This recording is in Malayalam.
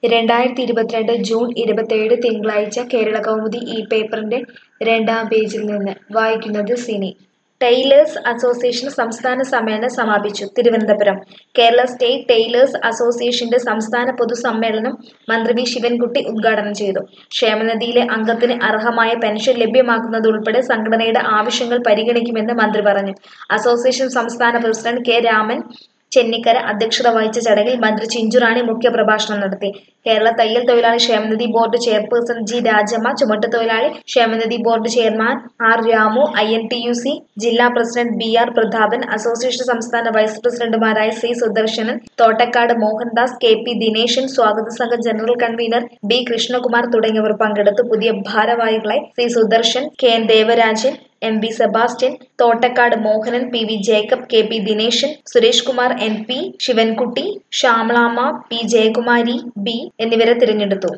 രണ്ടായിരത്തി ഇരുപത്തിരണ്ട് ജൂൺ ഇരുപത്തേഴ് തിങ്കളാഴ്ച കേരള കൗമുദി ഈ പേപ്പറിന്റെ രണ്ടാം പേജിൽ നിന്ന് വായിക്കുന്നത് സിനി ടെയ്ലേഴ്സ് അസോസിയേഷൻ സംസ്ഥാന സമ്മേളനം സമാപിച്ചു തിരുവനന്തപുരം കേരള സ്റ്റേറ്റ് ടെയ്ലേഴ്സ് അസോസിയേഷന്റെ സംസ്ഥാന പൊതുസമ്മേളനം മന്ത്രി വി ശിവൻകുട്ടി ഉദ്ഘാടനം ചെയ്തു ക്ഷേമനിധിയിലെ അംഗത്തിന് അർഹമായ പെൻഷൻ ലഭ്യമാക്കുന്നതുൾപ്പെടെ സംഘടനയുടെ ആവശ്യങ്ങൾ പരിഗണിക്കുമെന്ന് മന്ത്രി പറഞ്ഞു അസോസിയേഷൻ സംസ്ഥാന പ്രസിഡന്റ് കെ രാമൻ ചെന്നിക്കര അധ്യക്ഷത വഹിച്ച ചടങ്ങിൽ മന്ത്രി ചിഞ്ചുറാണി മുഖ്യപ്രഭാഷണം നടത്തി കേരള തയ്യൽ തൊഴിലാളി ക്ഷേമനിധി ബോർഡ് ചെയർപേഴ്സൺ ജി രാജമ്മ ചുമട്ടുതൊഴിലാളി ക്ഷേമനിധി board chairman R Ramu I N T U C ജില്ലാ president B R Prathapan association സംസ്ഥാന വൈസ് പ്രസിഡന്റുമാരായ C Sudarsanan Thottakkad Mohandas K P Dineshan സ്വാഗത സംഘ ജനറൽ കൺവീനർ ബി കൃഷ്ണകുമാർ തുടങ്ങിയവർ പങ്കെടുത്തു പുതിയ ഭാരവാഹികളായി C Sudarsan K N Devarajan M V Sebastian Thottakkad Mohanan P V Jacob K P Dineshan Suresh Kumar N P Sivankutty Shyamalamma P Jayakumari B എന്നിവരെ തിരഞ്ഞെടുത്തു